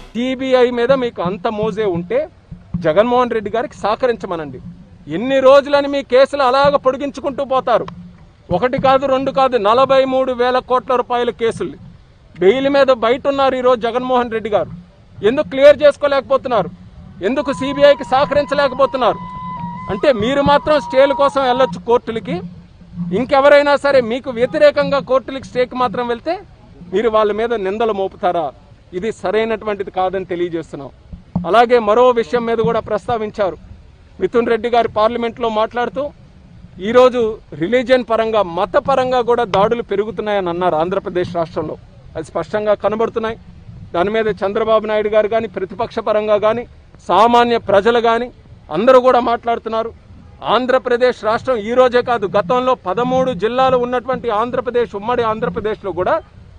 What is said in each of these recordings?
CBI మీద మీకు అంత మోజే ఉంటే జగన్మోహన్ రెడ్డి గారికి సహకరించమనండి ఎన్ని రోజులని మీ కేసులు అలాగ పొడిగించుకుంటూ పోతారు ఒకటి కాదు రెండు కాదు నలభై మూడు వేల కోట్ల రూపాయల కేసులు బెయిల్ మీద బయట ఉన్నారు ఈరోజు జగన్మోహన్ రెడ్డి గారు ఎందుకు క్లియర్ చేసుకోలేకపోతున్నారు ఎందుకు సిబిఐకి సహకరించలేకపోతున్నారు అంటే మీరు మాత్రం స్టేల కోసం వెళ్ళొచ్చు కోర్టులకి ఇంకెవరైనా సరే మీకు వ్యతిరేకంగా కోర్టులకి స్టేకి మాత్రం వెళ్తే మీరు వాళ్ళ మీద నిందలు మోపుతారా ఇది సరైనటువంటిది కాదని తెలియజేస్తున్నాం అలాగే మరో విషయం మీద కూడా ప్రస్తావించారు మిథున్ రెడ్డి గారు పార్లమెంట్లో మాట్లాడుతూ ఈరోజు రిలీజియన్ పరంగా మత పరంగా కూడా దాడులు పెరుగుతున్నాయని అన్నారు ఆంధ్రప్రదేశ్ రాష్ట్రంలో అది స్పష్టంగా కనబడుతున్నాయి దాని మీద చంద్రబాబు నాయుడు గారు కానీ ప్రతిపక్ష పరంగా కానీ సామాన్య ప్రజలు కానీ అందరూ కూడా మాట్లాడుతున్నారు ఆంధ్రప్రదేశ్ రాష్ట్రం ఈ రోజే కాదు గతంలో పదమూడు జిల్లాలు ఉన్నటువంటి ఆంధ్రప్రదేశ్ ఉమ్మడి ఆంధ్రప్రదేశ్లో కూడా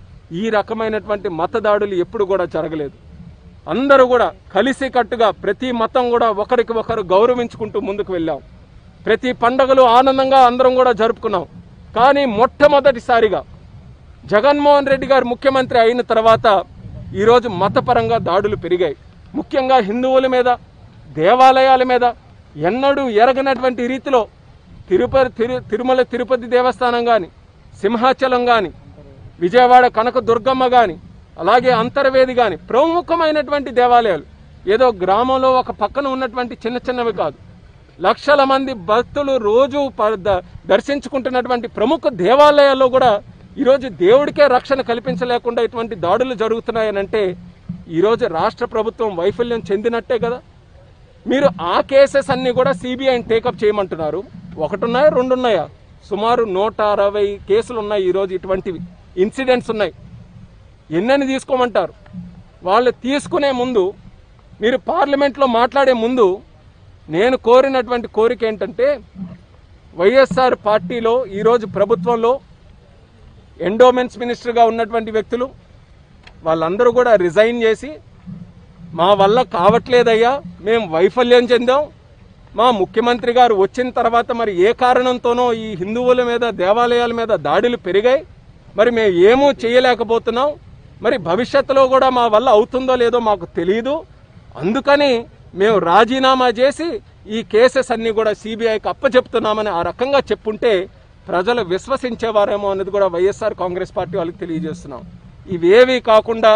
ఈ రకమైనటువంటి మత దాడులు ఎప్పుడు కూడా జరగలేదు అందరూ కూడా కలిసికట్టుగా ప్రతి మతం కూడా ఒకరికి ఒకరు గౌరవించుకుంటూ ముందుకు వెళ్ళాం ప్రతి పండగలు ఆనందంగా అందరం కూడా జరుపుకున్నాం కానీ మొట్టమొదటిసారిగా జగన్మోహన్ రెడ్డి గారు ముఖ్యమంత్రి అయిన తర్వాత ఈరోజు మతపరంగా దాడులు పెరిగాయి ముఖ్యంగా హిందువుల మీద దేవాలయాల మీద ఎన్నడూ ఎరగనటువంటి రీతిలో తిరుపతి తిరు తిరుమల తిరుపతి దేవస్థానం కానీ సింహాచలం కానీ విజయవాడ కనక దుర్గమ్మ కానీ అలాగే అంతర్వేది కానీ ప్రముఖమైనటువంటి దేవాలయాలు ఏదో గ్రామంలో ఒక పక్కన ఉన్నటువంటి చిన్న చిన్నవి కాదు లక్షల మంది భక్తులు రోజు ప- ద- దర్శించుకుంటున్నటువంటి ప్రముఖ దేవాలయాల్లో కూడా ఈరోజు దేవుడికే రక్షణ కల్పించలేకుండా ఇటువంటి దాడులు జరుగుతున్నాయనంటే ఈరోజు రాష్ట్ర ప్రభుత్వం వైఫల్యం చెందినట్టే కదా మీరు ఆ కేసెస్ అన్ని కూడా సిబిఐని టేకప్ చేయమంటున్నారు ఒకటి ఉన్నాయా రెండు ఉన్నాయా సుమారు నూట అరవై కేసులు ఉన్నాయి ఈరోజు ఇటువంటివి ఇన్సిడెంట్స్ ఉన్నాయి ఎన్నని తీసుకోమంటారు వాళ్ళు తీసుకునే ముందు మీరు పార్లమెంట్లో మాట్లాడే ముందు నేను కోరినటువంటి కోరిక ఏంటంటే వైఎస్ఆర్ పార్టీలో ఈరోజు ప్రభుత్వంలో ఎండోమెంట్స్ మినిస్టర్గా ఉన్నటువంటి వ్యక్తులు వాళ్ళందరూ కూడా రిజైన్ చేసి మా వల్ల కావట్లేదయ్యా మేము వైఫల్యం చెందాం మా ముఖ్యమంత్రి గారు వచ్చిన తర్వాత మరి ఏ కారణంతోనో ఈ హిందువుల మీద దేవాలయాల మీద దాడులు పెరిగాయి మరి మేము ఏమూ చేయలేకపోతున్నాం మరి భవిష్యత్తులో కూడా మా వల్ల అవుతుందో లేదో మాకు తెలియదు అందుకని మేము రాజీనామా చేసి ఈ కేసెస్ అన్ని కూడా సిబిఐకి అప్పచెప్తున్నామని ఆ రకంగా చెప్పుంటే ప్రజలు విశ్వసించేవారేమో అనేది కూడా వైఎస్ఆర్ కాంగ్రెస్ పార్టీ వాళ్ళకి తెలియజేస్తున్నాం ఇవేవి కాకుండా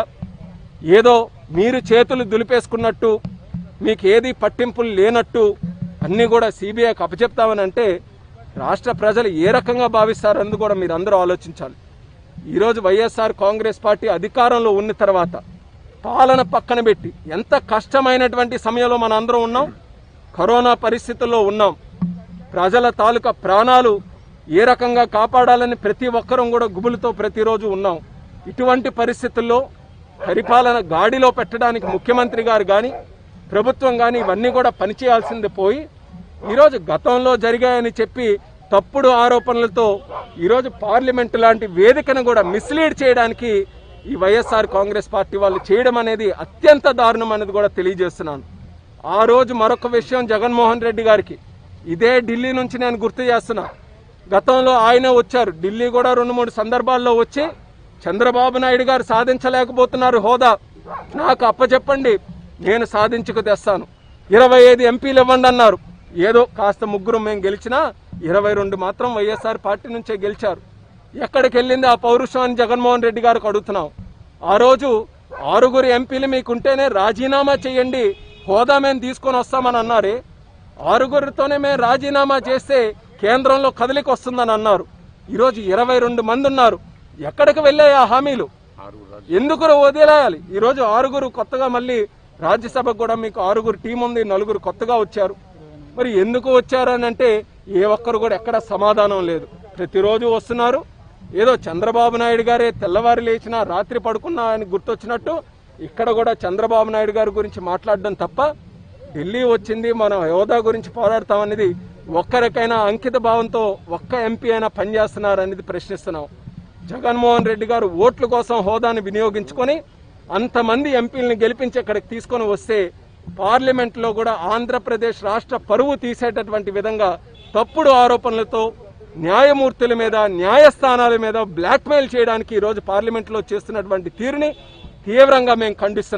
ఏదో మీరు చేతులు దులిపేసుకున్నట్టు మీకు ఏది పట్టింపులు లేనట్టు అన్నీ కూడా సిబిఐకి అప్పచెప్తామని అంటే రాష్ట్ర ప్రజలు ఏ రకంగా భావిస్తారన్నది కూడా మీరు అందరూ ఆలోచించాలి ఈరోజు వైఎస్ఆర్ కాంగ్రెస్ పార్టీ అధికారంలో ఉన్న తర్వాత పాలన పక్కన పెట్టి ఎంత కష్టమైనటువంటి సమయంలో మన అందరం ఉన్నాం కరోనా పరిస్థితుల్లో ఉన్నాం ప్రజల తాలూకా ప్రాణాలు ఏ రకంగా కాపాడాలని ప్రతి ఒక్కరం కూడా గుబులతో ప్రతిరోజు ఉన్నాం ఇటువంటి పరిస్థితుల్లో పరిపాలన గాడిలో పెట్టడానికి ముఖ్యమంత్రి గారు కానీ ప్రభుత్వం కానీ ఇవన్నీ కూడా పనిచేయాల్సింది పోయి ఈరోజు గతంలో జరిగాయని చెప్పి తప్పుడు ఆరోపణలతో ఈరోజు పార్లమెంటు లాంటి వేదికను కూడా మిస్లీడ్ చేయడానికి ఈ వైఎస్ఆర్ కాంగ్రెస్ పార్టీ వాళ్ళు చేయడం అనేది అత్యంత దారుణం అనేది కూడా తెలియజేస్తున్నాను ఆ రోజు మరొక విషయం జగన్మోహన్ రెడ్డి గారికి ఇదే ఢిల్లీ నుంచి నేను గుర్తు చేస్తున్నా గతంలో ఆయన వచ్చారు ఢిల్లీ కూడా రెండు మూడు సందర్భాల్లో వచ్చి చంద్రబాబు నాయుడు గారు సాధించలేకపోతున్నారు హోదా నాకు అప్పచెప్పండి నేను సాధించుకు తెస్తాను ఇరవై ఐదు ఎంపీలు ఇవ్వండి అన్నారు ఏదో కాస్త ముగ్గురు మేము గెలిచినా ఇరవై రెండు మాత్రం వైఎస్ఆర్ పార్టీ నుంచే గెలిచారు ఎక్కడికి వెళ్ళింది ఆ పౌరుషం అని జగన్మోహన్ రెడ్డి గారికి అడుగుతున్నాం ఆ రోజు ఆరుగురు ఎంపీలు మీకుంటేనే రాజీనామా చేయండి హోదా మేము తీసుకొని వస్తామని అన్నారే ఆరుగురితోనే మేము రాజీనామా చేస్తే కేంద్రంలో కదలిక వస్తుందని అన్నారు ఈరోజు ఇరవై రెండు మంది ఉన్నారు ఎక్కడికి వెళ్ళాయి ఆ హామీలు ఎందుకు వదిలేయాలి ఈరోజు ఆరుగురు కొత్తగా మళ్ళీ రాజ్యసభకు కూడా మీకు ఆరుగురు టీం ఉంది నలుగురు కొత్తగా వచ్చారు మరి ఎందుకు వచ్చారని అంటే ఏ ఒక్కరు కూడా ఎక్కడ సమాధానం లేదు ప్రతిరోజు వస్తున్నారు ఏదో చంద్రబాబు నాయుడు గారే తెల్లవారి లేచినా రాత్రి పడుకున్నా అని గుర్తొచ్చినట్టు ఇక్కడ కూడా చంద్రబాబు నాయుడు గారి గురించి మాట్లాడడం తప్ప ఢిల్లీ వచ్చింది మనం హోదా గురించి పోరాడతామనేది ఒక్కరికైనా అంకిత భావంతో ఒక్క ఎంపీ అయినా పనిచేస్తున్నారనేది ప్రశ్నిస్తున్నాం జగన్మోహన్ రెడ్డి గారు ఓట్ల కోసం హోదాను వినియోగించుకొని అంతమంది ఎంపీలను గెలిపించి ఇక్కడికి తీసుకొని వస్తే పార్లమెంట్లో కూడా ఆంధ్రప్రదేశ్ రాష్ట్ర పరువు తీసేటటువంటి విధంగా తప్పుడు ఆరోపణలతో న్యాయమూర్తుల మీద న్యాయస్థానాల మీద బ్లాక్మెయిల్ చేయడానికి ఈరోజు పార్లమెంట్లో చేస్తున్నటువంటి తీరుని తీవ్రంగా మేము ఖండిస్తున్నాం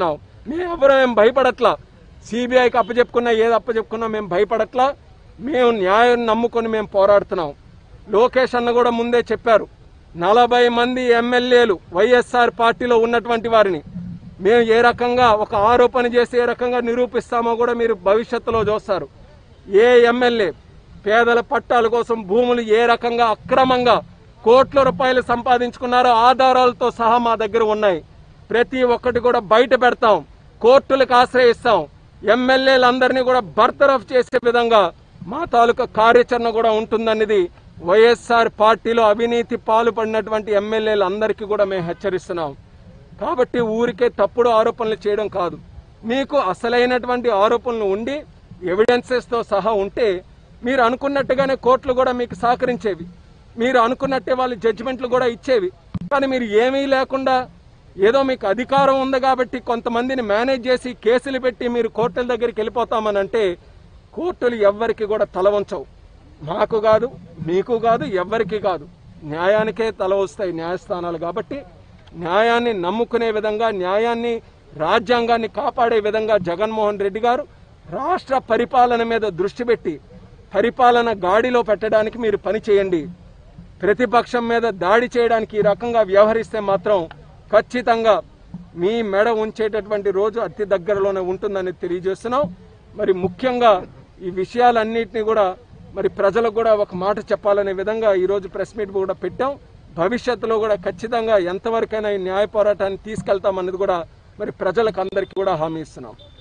మేము ఎవరు మేము భయపడట్లా సిబిఐకి అప్పచెప్పుకున్నా ఏది అప్పచెప్పుకున్నా మేము భయపడట్లా మేము న్యాయం నమ్ముకొని మేము పోరాడుతున్నాం లోకేష్ అన్న కూడా ముందే చెప్పారు నలభై మంది ఎమ్మెల్యేలు వైఎస్ఆర్ పార్టీలో ఉన్నటువంటి వారిని మేము ఏ రకంగా ఒక ఆరోపణ చేసి ఏ రకంగా నిరూపిస్తామో కూడా మీరు భవిష్యత్తులో చూస్తారు ఏ ఎమ్మెల్యే పేదల పట్టాల కోసం భూములు ఏ రకంగా అక్రమంగా కోట్ల రూపాయలు సంపాదించుకున్నారో ఆధారాలతో సహా మా దగ్గర ఉన్నాయి ప్రతి ఒక్కటి కూడా బయట పెడతాం కోర్టులకు ఆశ్రయిస్తాం ఎమ్మెల్యేలందరినీ కూడా బర్తరఫ్ చేసే విధంగా మా తాలూకా కార్యాచరణ కూడా ఉంటుందన్నది వైఎస్ఆర్ పార్టీలో అవినీతి పాల్పడినటువంటి ఎమ్మెల్యేలందరికీ కూడా మేము హెచ్చరిస్తున్నాం కాబట్టి ఊరికే తప్పుడు ఆరోపణలు చేయడం కాదు మీకు అసలైనటువంటి ఆరోపణలు ఉండి ఎవిడెన్సెస్తో సహా ఉంటే మీరు అనుకున్నట్టుగానే కోర్టులు కూడా మీకు సహకరించేవి మీరు అనుకున్నట్టే వాళ్ళు జడ్జిమెంట్లు కూడా ఇచ్చేవి కానీ మీరు ఏమీ లేకుండా ఏదో మీకు అధికారం ఉంది కాబట్టి కొంతమందిని మేనేజ్ చేసి కేసులు పెట్టి మీరు కోర్టుల దగ్గరికి వెళ్ళిపోతామని అంటే కోర్టులు ఎవ్వరికి కూడా తల వంచవు మాకు కాదు మీకు కాదు ఎవ్వరికి కాదు న్యాయానికే తల వస్తాయి న్యాయస్థానాలు కాబట్టి న్యాయాన్ని నమ్ముకునే విధంగా న్యాయాన్ని రాజ్యాంగాన్ని కాపాడే విధంగా జగన్మోహన్ రెడ్డి గారు రాష్ట్ర పరిపాలన మీద దృష్టి పెట్టి పరిపాలన గాడిలో పెట్టడానికి మీరు పని చేయండి ప్రతిపక్షం మీద దాడి చేయడానికి ఈ రకంగా వ్యవహరిస్తే మాత్రం ఖచ్చితంగా మీ మెడ ఉంచేటటువంటి రోజు అతి దగ్గరలోనే ఉంటుందని తెలియజేస్తున్నాం మరి ముఖ్యంగా ఈ విషయాలన్నింటినీ కూడా మరి ప్రజలకు కూడా ఒక మాట చెప్పాలనే విధంగా ఈరోజు ప్రెస్ మీట్ కూడా పెట్టాం భవిష్యత్తులో కూడా ఖచ్చితంగా ఎంతవరకైనా ఈ న్యాయ పోరాటాన్ని తీసుకెళ్తామన్నది కూడా మరి ప్రజలకు అందరికీ కూడా హామీ ఇస్తున్నాం